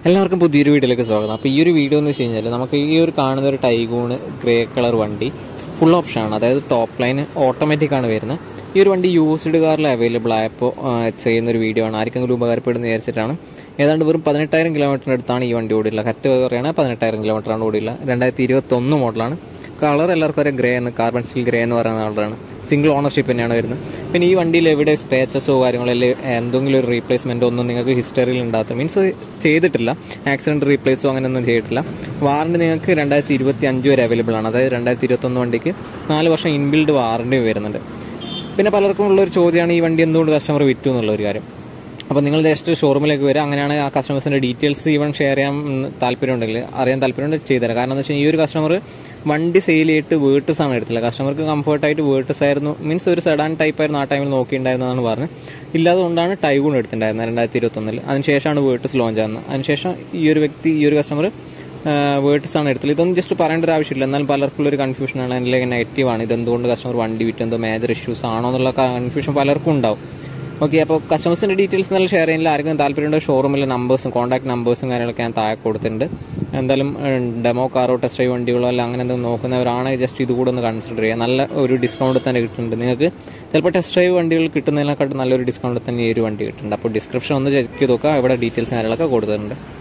എല്ലാവർക്കും പുതിയൊരു വീഡിയോയിലേക്ക് സ്വാഗതം അപ്പോൾ ഈ ഒരു വീഡിയോ എന്ന് വെച്ച് കഴിഞ്ഞാൽ നമുക്ക് ഈ ഒരു കാണുന്ന ഒരു ടൈഗൂണ് ഗ്രേ കളർ വണ്ടി ഫുൾ ഓപ്ഷൻ ആണ് അതായത് ടോപ്പ് ലൈൻ ഓട്ടോമാറ്റിക് ആണ് വരുന്നത് ഈ ഒരു വണ്ടി യൂസ്ഡ് കാറിൽ അവൈലബിൾ ആയപ്പോൾ ചെയ്യുന്ന ഒരു വീഡിയോ ആണ് ആർക്കെങ്കിലും ഉപകാരപ്പെടുന്ന വിചാരിച്ചിട്ടാണ് ഏതാണ്ട് വെറും പതിനെട്ടായിരം കിലോമീറ്ററിന് അടുത്താണ് ഈ വണ്ടി ഓടിയുള്ളത് കറക്റ്റ് പറയുകയാണെങ്കിൽ പതിനെട്ടായിരം കിലോമീറ്ററാണ് ഓടിയുള്ളത് രണ്ടായിരത്തി ഇരുപത്തൊന്ന് മോഡലാണ് കളർ എല്ലാവർക്കും അറിയാം ഗ്രേ എന്ന് കാർബൺ സ്റ്റീൽ ഗ്രേ എന്ന് പറയുന്ന കളറാണ് സിംഗിൾ ഓണർഷിപ്പ് തന്നെയാണ് വരുന്നത് പിന്നെ ഈ വണ്ടിയിൽ എവിടെ സ്ക്രാച്ചസോ കാര്യങ്ങളോ അല്ലെങ്കിൽ എന്തെങ്കിലും ഒരു റീപ്ലേസ്മെന്റോ ഒന്നും നിങ്ങൾക്ക് ഹിസ്റ്ററിയിൽ ഉണ്ടാകത്ത മീൻസ് ചെയ്തിട്ടില്ല ആക്സിഡന്റ് റീപ്ലേസോ അങ്ങനെയൊന്നും ചെയ്തിട്ടില്ല വാറണ്ടി നിങ്ങൾക്ക് രണ്ടായിരത്തി ഇരുപത്തി അഞ്ച് വരെ അവൈലബിൾ ആണ് അതായത് രണ്ടായിരത്തി ഇരുപത്തൊന്ന് വണ്ടിക്ക് നാല് വർഷം ഇൻബിൽഡ് വാറണ്ടി വരുന്നുണ്ട് പിന്നെ പലർക്കും ഉള്ള ഒരു ചോദ്യമാണ് ഈ വണ്ടി എന്തുകൊണ്ട് കസ്റ്റമർ വിറ്റു എന്നുള്ള ഒരു കാര്യം അപ്പോൾ നിങ്ങൾ ജസ്റ്റ് ഷോറൂമിലേക്ക് വരിക അങ്ങനെയാണ് ആ കസ്റ്റമേഴ്സിന്റെ ഡീറ്റെയിൽസ് ഈവൻ ഷെയർ ചെയ്യാൻ താല്പര്യമുണ്ടെങ്കിൽ അറിയാൻ താല്പര്യമുണ്ടെങ്കിൽ ചെയ്തുതരാം കാരണം എന്താ വെച്ചാൽ ഈ ഒരു കസ്റ്റമർ വണ്ടി സെയിൽ ചെയ്തിട്ട് വേർട്ടസ് ആണ് എടുത്തില്ല കസ്റ്റമർക്ക് കംഫർട്ടായിട്ട് വേർട്ടസ് ആയിരുന്നു മീൻസ് ഒരു സെഡാൻ ടൈപ്പ് ആയിരുന്നു ആ ടൈമിൽ നോക്കിയിട്ടുണ്ടായിരുന്നതാണ് പറഞ്ഞത് ഇല്ലാതുകൊണ്ടാണ് ടൈഗൂൺ എടുത്തിട്ടുണ്ടായിരുന്നത് രണ്ടായിരത്തി ഇരുപത്തൊന്നിൽ അതിനുശേഷമാണ് വേർട്ടസ് ലോഞ്ച് ആകുന്നത് അതിനുശേഷം ഈ ഒരു വ്യക്തി ഈ ഒരു കസ്റ്റമർ വേർഡ്സ് ആണ് എടുത്തത് ഇതൊന്നും ജസ്റ്റ് പറയേണ്ട ഒരു ആവശ്യമില്ല എന്നാൽ പലർക്കും ഒരു കൺഫ്യൂഷൻ ആണ് അല്ലെങ്കിൽ നെഗറ്റീവ് ആണ് ഇതെന്തുകൊണ്ട് കസ്റ്റമർ വണ്ടി വിറ്റ് എന്തോ മേജർ ഇഷ്യൂസ് ആണോ എന്നുള്ള കൺഫ്യൂഷൻ പലർക്കും ഉണ്ടാവും ഓക്കെ അപ്പോൾ കസ്റ്റമേഴ്സിന്റെ ഡീറ്റെയിൽസ് നല്ല ഷെയർ ചെയ്യുന്നില്ല ആർക്കും താല്പര്യമുണ്ട് ഷോറൂമിലെ നമ്പേഴ്സും കോൺടാക്ട് നമ്പേഴ്സും കാര്യങ്ങളൊക്കെ ഞാൻ താഴെ കൊടുത്തിട്ടുണ്ട് എന്തായാലും ഡെമോ കാറോ ടെസ്റ്റ് ഡ്രൈവ് വണ്ടികളോ അല്ല അങ്ങനെ എന്തെങ്കിലും നോക്കുന്നവരാണെങ്കിൽ ജസ്റ്റ് ഇത് കൂടെ ഒന്ന് കൺസിഡർ ചെയ്യുക നല്ല ഒരു ഡിസ്കൗണ്ട് തന്നെ കിട്ടുന്നുണ്ട് നിങ്ങൾക്ക് ചിലപ്പോൾ ടെസ്റ്റ് ഡ്രൈവ് വണ്ടികൾ കിട്ടുന്നതിനെക്കാട്ടും നല്ലൊരു ഡിസ്കൗണ്ട് തന്നെ ഈ ഒരു വണ്ടി കിട്ടുന്നുണ്ട് അപ്പോൾ ഡിസ്ക്രിപ്ഷൻ ഒന്ന് ചെക്ക് ചെയ്ത് നോക്കുക ഇവിടെ ഡീറ്റെയിൽസ് കാര്യങ്ങളൊക്കെ കൊടുത്തിട്ടുണ്ട്